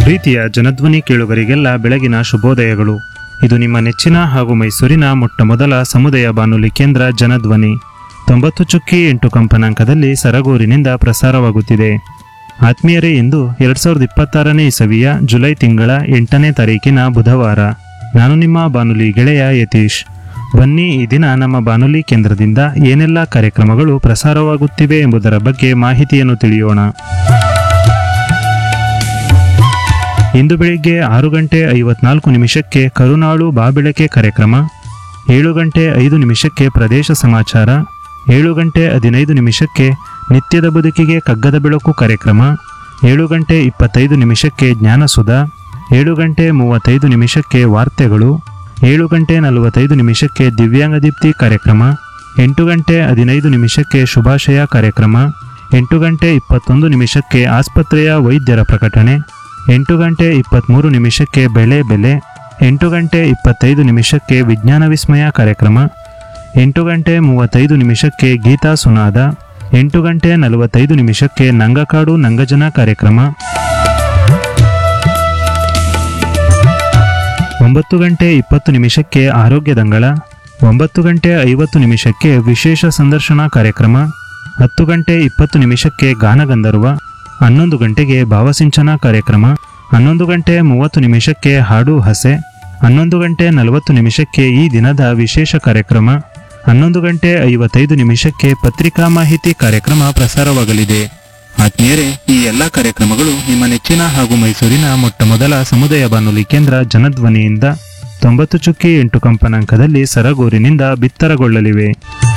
ಪ್ರೀತಿಯ ಜನಧ್ವನಿ ಕೇಳುಗರಿಗೆಲ್ಲ ಬೆಳಗಿನ ಶುಭೋದಯಗಳು ಇದು ನಿಮ್ಮ ನೆಚ್ಚಿನ ಹಾಗೂ ಮೈಸೂರಿನ ಮೊಟ್ಟ ಮೊದಲ ಸಮುದಾಯ ಬಾನುಲಿ ಕೇಂದ್ರ ಜನಧ್ವನಿ ತೊಂಬತ್ತು ಚುಕ್ಕಿ ಎಂಟು ಕಂಪನಾಂಕದಲ್ಲಿ ಸರಗೂರಿನಿಂದ ಪ್ರಸಾರವಾಗುತ್ತಿದೆ ಆತ್ಮೀಯರೇ ಇಂದು ಎರಡ್ ಸಾವಿರದ ಇಪ್ಪತ್ತಾರನೇ ಇಸವಿಯ ಜುಲೈ ತಿಂಗಳ ಎಂಟನೇ ತಾರೀಕಿನ ಬುಧವಾರ ನಾನು ನಿಮ್ಮ ಬಾನುಲಿ ಗೆಳೆಯ ಯತೀಶ್ ಬನ್ನಿ ಈ ದಿನ ನಮ್ಮ ಬಾನುಲಿ ಕೇಂದ್ರದಿಂದ ಏನೆಲ್ಲ ಕಾರ್ಯಕ್ರಮಗಳು ಪ್ರಸಾರವಾಗುತ್ತಿವೆ ಎಂಬುದರ ಬಗ್ಗೆ ಮಾಹಿತಿಯನ್ನು ತಿಳಿಯೋಣ ಇಂದು ಬೆಳಿಗ್ಗೆ ಆರು ಗಂಟೆ ಐವತ್ನಾಲ್ಕು ನಿಮಿಷಕ್ಕೆ ಕರುನಾಳು ಬಾಬೆಳಕೆ ಕಾರ್ಯಕ್ರಮ ಏಳು ಗಂಟೆ ಐದು ನಿಮಿಷಕ್ಕೆ ಪ್ರದೇಶ ಸಮಾಚಾರ ಏಳು ಗಂಟೆ ಹದಿನೈದು ನಿಮಿಷಕ್ಕೆ ನಿತ್ಯದ ಬದುಕಿಗೆ ಕಗ್ಗದ ಬೆಳಕು ಕಾರ್ಯಕ್ರಮ ಏಳು ಗಂಟೆ ಇಪ್ಪತ್ತೈದು ನಿಮಿಷಕ್ಕೆ ಜ್ಞಾನಸುಧ ಏಳು ಗಂಟೆ ಮೂವತ್ತೈದು ನಿಮಿಷಕ್ಕೆ ವಾರ್ತೆಗಳು ಏಳು ಗಂಟೆ ನಲವತ್ತೈದು ನಿಮಿಷಕ್ಕೆ ದಿವ್ಯಾಂಗ ದೀಪ್ತಿ ಕಾರ್ಯಕ್ರಮ ಎಂಟು ಗಂಟೆ ಹದಿನೈದು ನಿಮಿಷಕ್ಕೆ ಶುಭಾಶಯ ಕಾರ್ಯಕ್ರಮ ಎಂಟು ಗಂಟೆ ಇಪ್ಪತ್ತೊಂದು ನಿಮಿಷಕ್ಕೆ ಆಸ್ಪತ್ರೆಯ ವೈದ್ಯರ ಪ್ರಕಟಣೆ ಎಂಟು ಗಂಟೆ ಇಪ್ಪತ್ತ್ಮೂರು ನಿಮಿಷಕ್ಕೆ ಬೆಳೆ ಬೆಲೆ ಎಂಟು ಗಂಟೆ ಇಪ್ಪತ್ತೈದು ನಿಮಿಷಕ್ಕೆ ವಿಜ್ಞಾನ ವಿಸ್ಮಯ ಕಾರ್ಯಕ್ರಮ ಎಂಟು ಗಂಟೆ ಮೂವತ್ತೈದು ನಿಮಿಷಕ್ಕೆ ಗೀತಾ ಸುನಾದ ಎಂಟು ಗಂಟೆ ನಲವತ್ತೈದು ನಿಮಿಷಕ್ಕೆ ನಂಗಕಾಡು ನಂಗಜನ ಕಾರ್ಯಕ್ರಮ ಒಂಬತ್ತು ಗಂಟೆ ಇಪ್ಪತ್ತು ನಿಮಿಷಕ್ಕೆ ಆರೋಗ್ಯ ದಂಗಳ ಒಂಬತ್ತು ಗಂಟೆ ಐವತ್ತು ನಿಮಿಷಕ್ಕೆ ವಿಶೇಷ ಸಂದರ್ಶನ ಕಾರ್ಯಕ್ರಮ ಹತ್ತು ಗಂಟೆ ಇಪ್ಪತ್ತು ನಿಮಿಷಕ್ಕೆ ಗಾನಗಂಧರ್ವ ಹನ್ನೊಂದು ಗಂಟೆಗೆ ಭಾವಸಿಂಚನ ಕಾರ್ಯಕ್ರಮ ಹನ್ನೊಂದು ಗಂಟೆ ಮೂವತ್ತು ನಿಮಿಷಕ್ಕೆ ಹಾಡು ಹಸೆ ಹನ್ನೊಂದು ಗಂಟೆ ನಲವತ್ತು ನಿಮಿಷಕ್ಕೆ ಈ ದಿನದ ವಿಶೇಷ ಕಾರ್ಯಕ್ರಮ ಹನ್ನೊಂದು ಗಂಟೆ ಐವತ್ತೈದು ನಿಮಿಷಕ್ಕೆ ಪತ್ರಿಕಾ ಮಾಹಿತಿ ಕಾರ್ಯಕ್ರಮ ಪ್ರಸಾರವಾಗಲಿದೆ ಆತ್ಮೀಯರೇ ಈ ಎಲ್ಲ ಕಾರ್ಯಕ್ರಮಗಳು ನಿಮ್ಮ ನೆಚ್ಚಿನ ಹಾಗೂ ಮೈಸೂರಿನ ಮೊಟ್ಟ ಮೊದಲ ಸಮುದಾಯ ಬಾನುಲಿ ಕೇಂದ್ರ ಜನಧ್ವನಿಯಿಂದ ತೊಂಬತ್ತು ಚುಕ್ಕಿ ಎಂಟು ಕಂಪನಾಂಕದಲ್ಲಿ ಸರಗೂರಿನಿಂದ ಬಿತ್ತರಗೊಳ್ಳಲಿವೆ